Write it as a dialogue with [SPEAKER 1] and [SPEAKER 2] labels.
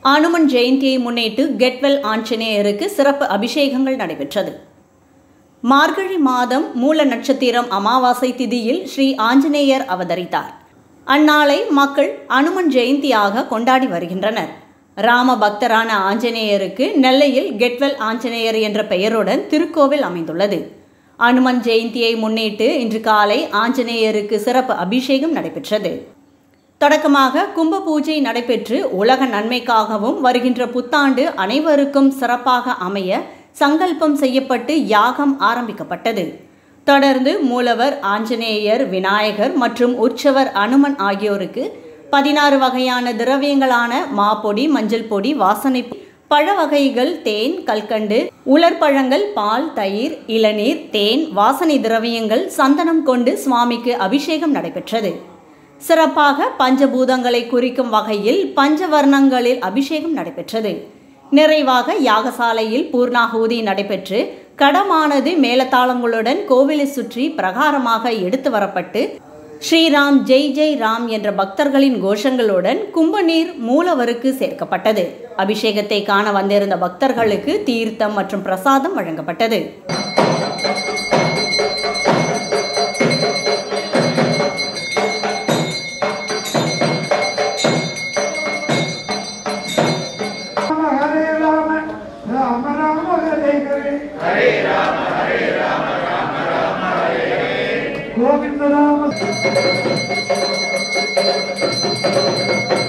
[SPEAKER 1] அனுமன் ஜெயந்தியை முன்னிட்டு கெட்வெல் ஆஞ்சநேயருக்கு சிறப்பு அபிஷேகங்கள் நடைபெற்றது மார்கழி மாதம் மூல நட்சத்திரம் அமாவாசை திதியில் ஸ்ரீ ஆஞ்சநேயர் அவதரித்தார் அந்நாளை மக்கள் அனுமன் ஜெயந்தியாக கொண்டாடி வருகின்றனர் ராம பக்தரான ஆஞ்சநேயருக்கு நெல்லையில் கெட்வெல் ஆஞ்சநேயர் என்ற பெயருடன் திருக்கோவில் அமைந்துள்ளது அனுமன் ஜெயந்தியை முன்னிட்டு இன்று காலை ஆஞ்சநேயருக்கு சிறப்பு அபிஷேகம் நடைபெற்றது தொடக்கமாக கும்ப பூஜை நடைபெற்று உலக நன்மைக்காகவும் வருகின்ற புத்தாண்டு அனைவருக்கும் சிறப்பாக அமைய சங்கல்பம் செய்யப்பட்டு யாகம் ஆரம்பிக்கப்பட்டது தொடர்ந்து மூலவர் ஆஞ்சநேயர் விநாயகர் மற்றும் உற்சவர் அனுமன் ஆகியோருக்கு பதினாறு வகையான திரவியங்களான மாப்பொடி மஞ்சள் பொடி வாசனை பழ வகைகள் தேன் கல்கண்டு உலர்பழங்கள் பால் தயிர் இளநீர் தேன் வாசனை திரவியங்கள் சந்தனம் கொண்டு சுவாமிக்கு அபிஷேகம் நடைபெற்றது சிறப்பாக பஞ்சபூதங்களை குறிக்கும் வகையில் பஞ்சவர்ணங்களில் அபிஷேகம் நடைபெற்றது நிறைவாக யாகசாலையில் பூர்ணாகூதி நடைபெற்று கடமானது மேலதாளங்களுடன் கோவிலை சுற்றி பிரகாரமாக எடுத்து வரப்பட்டு ஸ்ரீராம் ஜெய் ஜெய் ராம் என்ற பக்தர்களின் கோஷங்களுடன் கும்பநீர் மூலவருக்கு சேர்க்கப்பட்டது அபிஷேகத்தை காண வந்திருந்த பக்தர்களுக்கு தீர்த்தம் மற்றும் பிரசாதம் வழங்கப்பட்டது
[SPEAKER 2] हरे राम राम राम हरे हरे हरे राम हरे राम राम राम हरे हरे गोविंद राम